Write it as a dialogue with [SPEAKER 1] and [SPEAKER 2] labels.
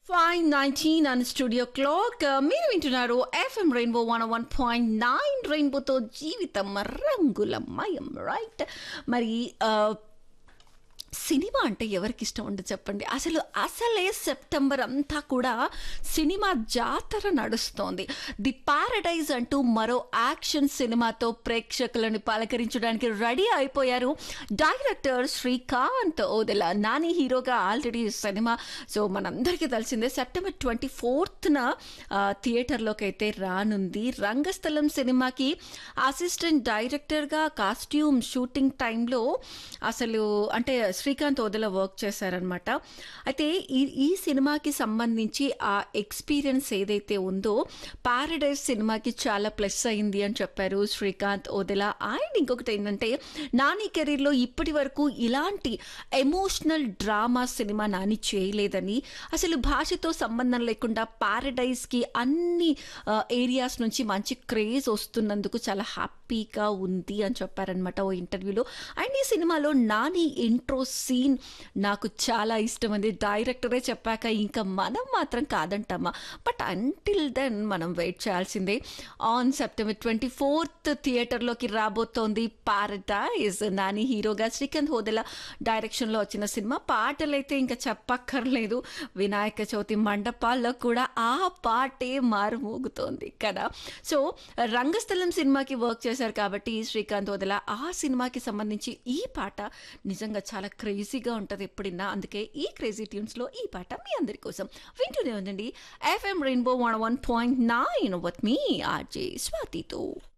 [SPEAKER 1] five nineteen and studio clock మీరు వింటున్నారు FM rainbow one one point nine రెయిన్బోతో జీవితం రంగులమయం రైట్ మరి ఆ, సినిమా అంటే ఎవరికి ఇష్టం ఉండదు చెప్పండి అసలు అసలే సెప్టెంబర్ అంతా కూడా సినిమా జాతర నడుస్తోంది ది పారడైజ్ అంటూ మరో యాక్షన్ సినిమాతో ప్రేక్షకులను పలకరించడానికి రెడీ అయిపోయారు డైరెక్టర్ శ్రీకాంత్ ఓదెల నాని హీరోగా ఆల్రెడీ సినిమా సో మనందరికీ తెలిసిందే సెప్టెంబర్ ట్వంటీ ఫోర్త్న థియేటర్లోకి అయితే రానుంది రంగస్థలం సినిమాకి అసిస్టెంట్ డైరెక్టర్గా కాస్ట్యూమ్ షూటింగ్ టైంలో అసలు అంటే శ్రీకాంత్ ఓదెల వర్క్ చేశారనమాట అయితే ఈ ఈ సినిమాకి సంబంధించి ఆ ఎక్స్పీరియన్స్ ఏదైతే ఉందో పారడైజ్ సినిమాకి చాలా ప్లస్ అయింది అని చెప్పారు శ్రీకాంత్ ఓదెల అండ్ ఇంకొకటి ఏంటంటే నాని కెరీర్లో ఇప్పటి వరకు ఇలాంటి ఎమోషనల్ డ్రామా సినిమా నాని చేయలేదని అసలు భాషతో సంబంధం లేకుండా పారడైజ్కి అన్ని ఏరియాస్ నుంచి మంచి క్రేజ్ వస్తున్నందుకు చాలా హ్యాపీగా ఉంది అని చెప్పారనమాట ఓ ఇంటర్వ్యూలో అండ్ ఈ సినిమాలో నాని ఇంట్రో సీన్ నాకు చాలా ఇష్టం అంది డైరెక్టరే చెప్పాక ఇంకా మనం మాత్రం కాదంటామా బట్ అంటిల్ దెన్ మనం వెయిట్ చేయాల్సిందే ఆన్ సెప్టెంబర్ ట్వంటీ ఫోర్త్ థియేటర్లోకి రాబోతోంది పారడైజ్ నాని హీరోగా శ్రీకాంత్ హోదెల డైరెక్షన్లో వచ్చిన సినిమా పాటలైతే ఇంకా చెప్పక్కర్లేదు వినాయక చవితి మండపాల్లో కూడా ఆ పాటే మారుమోగుతోంది కదా సో రంగస్థలం సినిమాకి వర్క్ చేశారు కాబట్టి శ్రీకాంత్ వదల ఆ సినిమాకి సంబంధించి ఈ పాట నిజంగా చాలా క్రేజీగా ఉంటుంది ఎప్పుడిన్నా అందుకే ఈ క్రేజీ ట్యూన్స్లో ఈ పాట మీ అందరి కోసం వింటూనే ఉందండి FM rainbow one one point nine with మీ ఆర్జే స్వాతితో